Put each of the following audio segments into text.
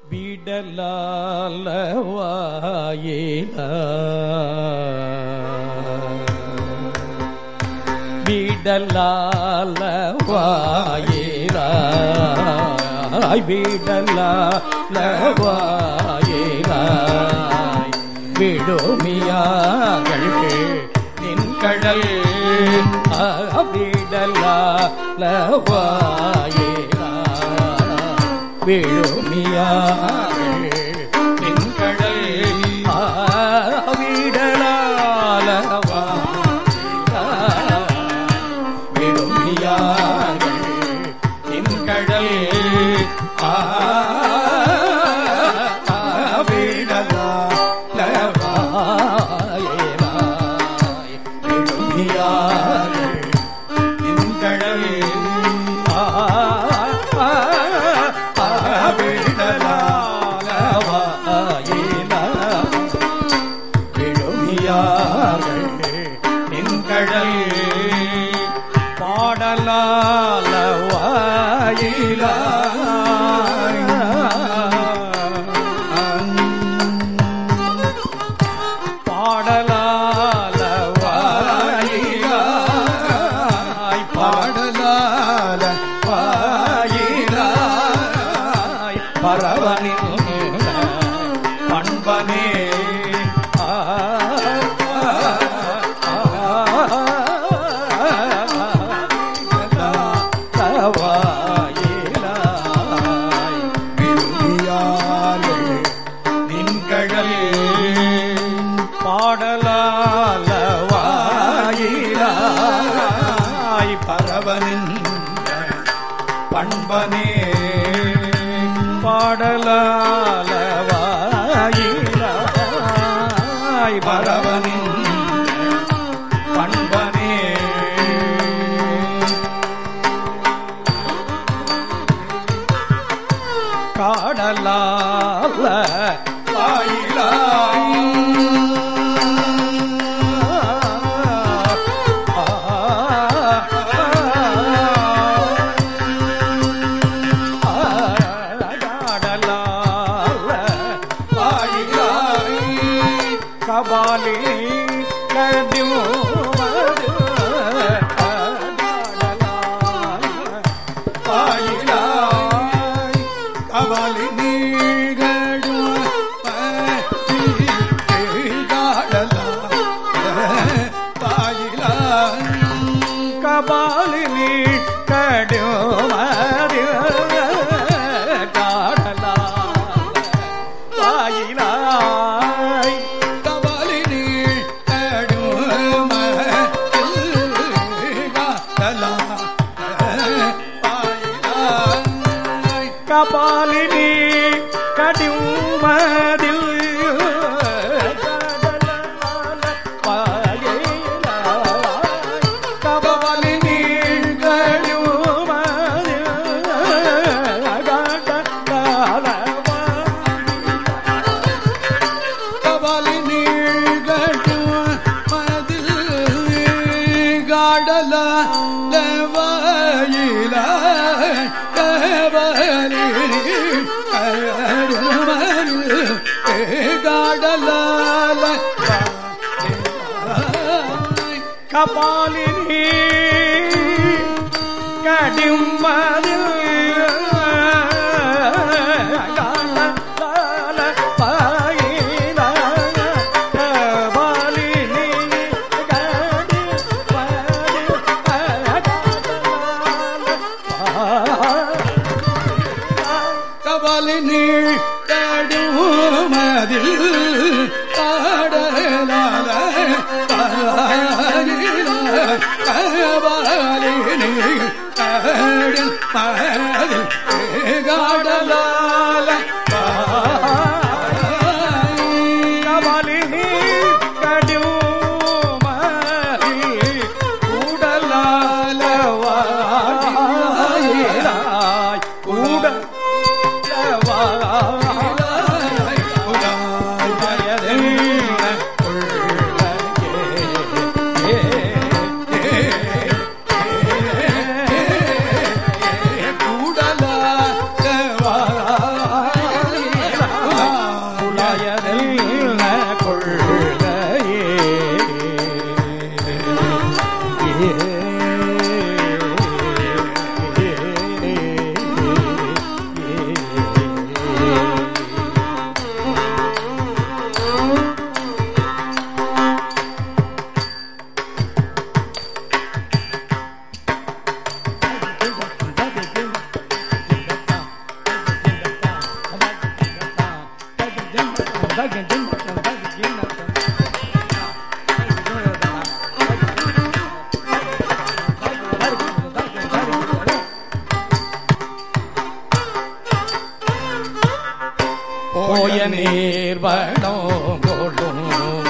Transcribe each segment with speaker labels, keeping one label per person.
Speaker 1: விடலால வாயில விடலால வாயில விடலால வாயில விடுமியார்கள் நின்கடல் விடலால வாயில விழுமியார்கள் நின்கடல் விடலாலவா விழுமியார்கள் நின்கடல் விழுமியார்கள் நின்கடல் நின்கடல் பாடலால வாயில பாடலால வாயில பாடலால வாயிலாய் பரவனின் பண்பனே ஆ, ஆ, ஆ, வாயிலாய் விழுமியார்கள் நின்கடல் பாடலால வாயிலாய் பரவனின் பண்பனே பாடலால வாயிலாய் பரவனின் பண்பனே காடலால கபாலி பாயிலாய் கபாலி நீகடும் கபாலினி கடுமதி காடலா வாயிலாய் கபாலினி கபாலினி கடுமதில் கபாலினி கபாலி நீழ்கட்டும் மதில் காடல லவாயில கபாலி காடல கபாலினி கடிமதில் கபாலி நீள் கடுமதில் ஆடலால கபாலி நீள் கடும் மதில் காடலால கபாலினி கடுமதி கூடலால வாயிலாய் கூட வாயிலாய்
Speaker 2: போய நீர் வடம் கொள்ளும்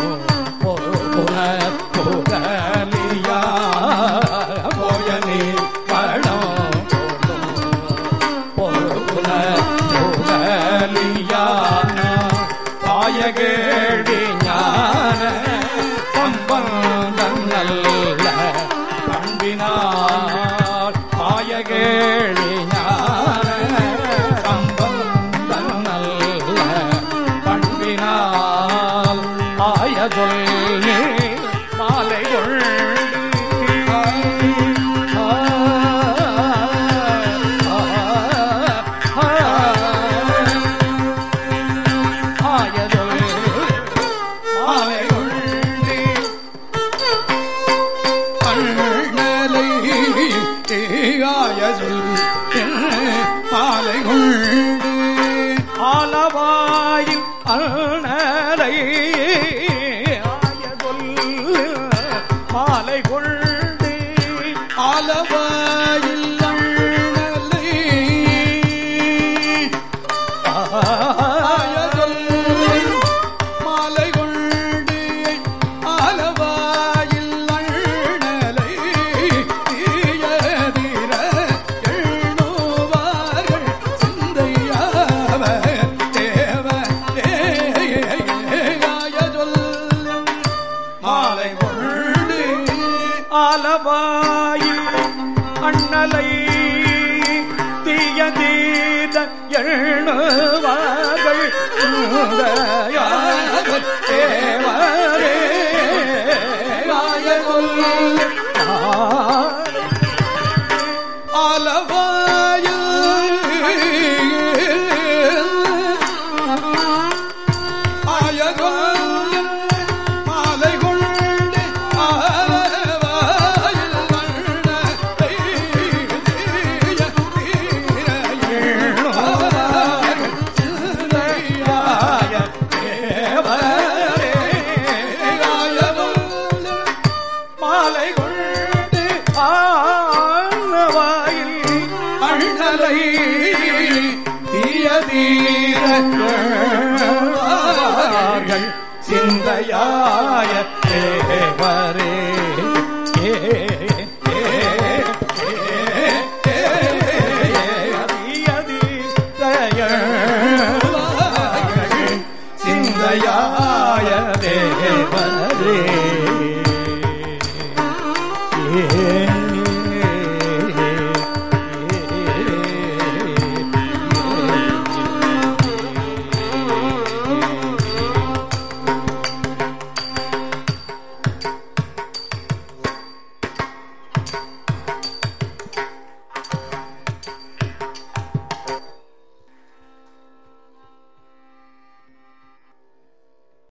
Speaker 2: புகலியா போய நீர் வடம் கொள்ளும் புகலியா பாய கேள்வி ஞான சம்பந்தம் நல்ல பண்பினார் பாய கேள்வி ஞான சம்பந்தம் நல்ல பண்பினால் ஆய சொல்லி மாலை மாலை
Speaker 1: அண்ணலை தேகாய சொல் மாலை கொண்டு
Speaker 2: ஆலவாயில் அணலை ஆயதொல் மாலை கொண்டு
Speaker 1: ஆலவாயில் அண்ணலை ஆயதொல் மாலை கொண்டு ஆலவாயில் அண்ணலை தீயதிர எண்ணுவார்கள் சிந்தையாவ தேவ ஏயாயதொல் மாலை கொண்டு
Speaker 2: ஆலவாயில் அண்ணலை தீயதீத எண்ணுவார்கள் தேவரே
Speaker 1: மாலை கொண்டு ஆலவாயில் மண்ணை தீய தீர எண்ணுவார்கள் சிந்தையாய
Speaker 2: மாலை கொண்டு ஆலவாயில்
Speaker 1: அண்ணலை தீயதீர
Speaker 2: சிந்தையாய தேவரே